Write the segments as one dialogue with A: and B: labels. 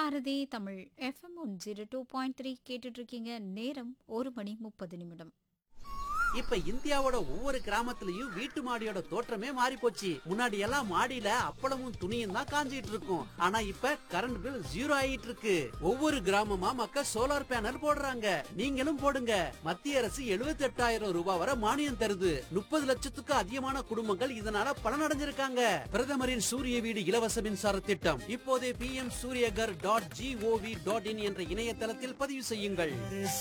A: Bharathi Tamil FM one zero two point three கேட்டுட்டு இருக்கீங்க நேரம் ஒரு மணி முப்பது நிமிடம்
B: இப்ப இந்தியாவோட ஒவ்வொரு கிராமத்துலயும் வீட்டு மாடியோட தோற்றமே மாறி போச்சு முன்னாடி எல்லாம் மாடியில அப்பளமும் துணியும் தான் காஞ்சிட்டு இருக்கும் ஆனா இப்ப கரண்ட் பில் ஜீரோ ஆயிட்டு இருக்கு ஒவ்வொரு கிராமமா மக்கள் சோலார் பேனல் போடுறாங்க நீங்களும் போடுங்க மத்திய அரசு 78000 ரூபாய் வரை மானியம் தருது முப்பது லட்சத்துக்கு அதிகமான குடும்பங்கள் இதனால பலனடைஞ்சிருக்காங்க பிரதமரின் சூரிய வீடு இலவச மின்சார திட்டம் இப்போதே P M Suryaghar dot G O V dot in என்ற இணையதளத்தில் பதிவு செய்யுங்கள்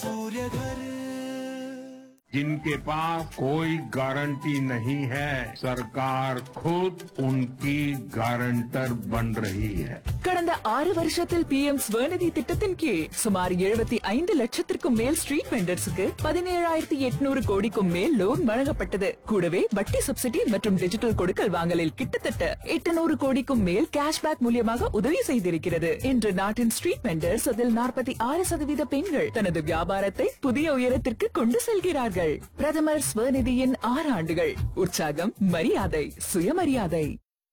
C: जिनके पास कोई गारंटी नहीं है सरकार खुद उनकी गारंटर बन रही है
D: கடந்த ஆறு வருஷத்தில் பி எம் ஸ்வநிதி திட்டத்தின் கீழ் சுமார் எழுபத்தி ஐந்து லட்சத்திற்கும் மேல் ஸ்ட்ரீட் வெண்டர்ஸுக்கு பதினேழாயிரத்தி எட்நூறு கோடிக்கும் மேல் லோன் வழங்கப்பட்டது கூடவே வட்டி சப்சிடி மற்றும் டிஜிட்டல் கொடுக்கல் வாங்கலில் கிட்டத்தட்ட எட்டுநூறு கோடிக்கும் மேல் கேஷ்பேக் மூலியமாக உதவி செய்திருக்கிறது இன்று நாட்டின் ஸ்ட்ரீட் வெண்டர்ஸ் அதில் நாற்பத்தி ஆறு சதவீத பெண்கள் தனது வியாபாரத்தை புதிய உயரத்திற்கு கொண்டு செல்கிறார்கள் பிரதமர் ஸ்வநிதியின் ஆறு ஆண்டுகள் உற்சாகம் மரியாதை சுயமரியாதை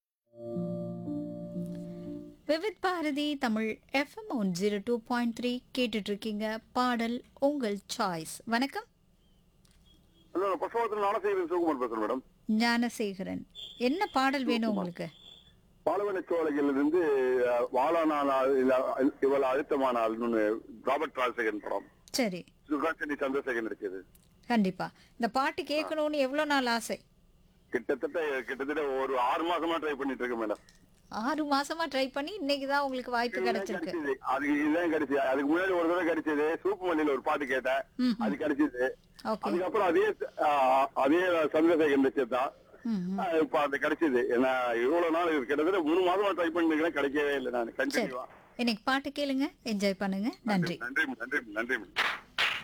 A: Vividh Bharati Tamil FM one zero two point three கேட்டுட்டு இருக்கீங்க பாடல் உங்கள் சாய்ஸ் வணக்கம்
E: ஹலோ பசுவத்தில் நானசேகரன் சிவகுமார் பேசுறேன் மேடம்
A: ஞானசேகரன் என்ன பாடல் வேணும் உங்களுக்கு
E: பாலவன சோலையிலிருந்து அஹ், வாழானால் இவ்வளவு அழுத்தமானால்னு ராபர்ட் ராஜசேகரன் படம்
A: சரி
E: சுகாசினி சந்திரசேகரன் நடிச்சது
A: கண்டிப்பா இந்த பாட்டு கேட்கணும்னு எவ்வளவு நாள் ஆசை
E: கிட்டத்தட்ட கிட்டத்தட்ட ஒரு ஆறு மாசமா ட்ரை பண்ணிட்டு இருக்கேன் மேடம்
A: ஆறு மாசமா ட்ரை பண்ணி இன்னைக்கு தான் உங்களுக்கு வாய்ப்பு கிடைச்சிருக்கு
E: கிடைச்சது. அதுக்கு இதுதான் கிடைச்சது அதுக்கு முன்னாடி ஒரு தடவை கிடைச்சது சூப்பு மல்லியில ஒரு பாட்டு கேட்டேன் அது கிடைச்சது
A: ஓகே
E: அதுக்கப்புறம் அதே அஹ், அதே சந்திரசேகரன் நடிச்சது தான் அஹ், இப்ப அது கிடைச்சது ஏன்னா இவ்வளவு நாள் இது கிட்டத்தட்ட மூணு மாசமா ட்ரை பண்ணிருக்கேன் கிடைக்கவே இல்லை நான்
A: சரி
E: கண்டினியூவா
A: இன்னைக்கு பாட்டு கேளுங்க என்ஜாய் பண்ணுங்க நன்றி
E: நன்றி நன்றி நன்றி மேடம்